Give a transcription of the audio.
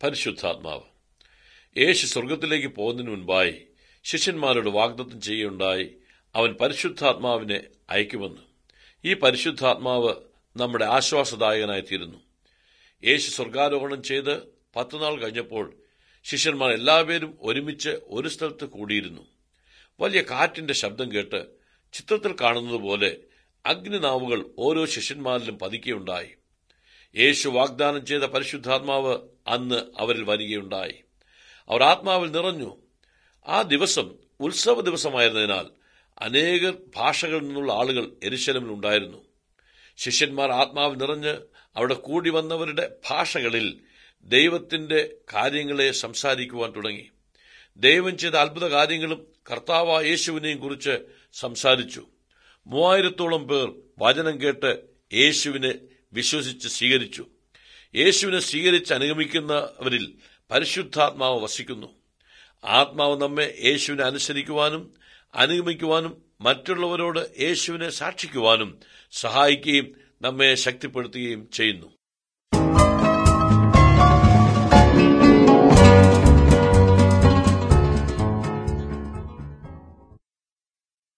പരിശുദ്ധാത്മാവ് യേശു സ്വർഗത്തിലേക്ക് പോകുന്നതിന് മുൻപായി ശിഷ്യന്മാരോട് വാഗ്ദത്തം ചെയ്യുകയുണ്ടായി അവൻ പരിശുദ്ധാത്മാവിനെ അയക്കുമെന്ന് ഈ പരിശുദ്ധാത്മാവ് നമ്മുടെ ആശ്വാസദായകനായി തീരുന്നു യേശു സ്വർഗാരോഹണം ചെയ്ത് പത്തുനാൾ കഴിഞ്ഞപ്പോൾ ശിഷ്യന്മാർ എല്ലാവരും ഒരുമിച്ച് ഒരു സ്ഥലത്ത് കൂടിയിരുന്നു വലിയ കാറ്റിന്റെ ശബ്ദം കേട്ട് ചിത്രത്തിൽ കാണുന്നത് പോലെ അഗ്നിനാവുകൾ ഓരോ ശിഷ്യന്മാരിലും പതിക്കുകയുണ്ടായി യേശു വാഗ്ദാനം ചെയ്ത പരിശുദ്ധാത്മാവ് അന്ന് അവരിൽ വരികയുണ്ടായി അവർ ആത്മാവിൽ നിറഞ്ഞു ആ ദിവസം ഉത്സവ ദിവസമായിരുന്നതിനാൽ അനേക ഭാഷകളിൽ നിന്നുള്ള ആളുകൾ എരിശലമിൽ ഉണ്ടായിരുന്നു ശിഷ്യന്മാർ ആത്മാവിൽ നിറഞ്ഞ് അവിടെ കൂടി വന്നവരുടെ ഭാഷകളിൽ ദൈവത്തിന്റെ കാര്യങ്ങളെ സംസാരിക്കുവാൻ തുടങ്ങി ദൈവം ചെയ്ത അത്ഭുത കാര്യങ്ങളും കർത്താവ യേശുവിനെയും കുറിച്ച് സംസാരിച്ചു മൂവായിരത്തോളം പേർ വചനം കേട്ട് യേശുവിനെ വിശ്വസിച്ച് സ്വീകരിച്ചു യേശുവിനെ സ്വീകരിച്ച് അനുഗമിക്കുന്നവരിൽ പരിശുദ്ധാത്മാവ് വസിക്കുന്നു ആത്മാവ് നമ്മെ യേശുവിനെ അനുസരിക്കുവാനും അനുഗമിക്കുവാനും മറ്റുള്ളവരോട് യേശുവിനെ സാക്ഷിക്കുവാനും സഹായിക്കുകയും നമ്മെ ശക്തിപ്പെടുത്തുകയും ചെയ്യുന്നു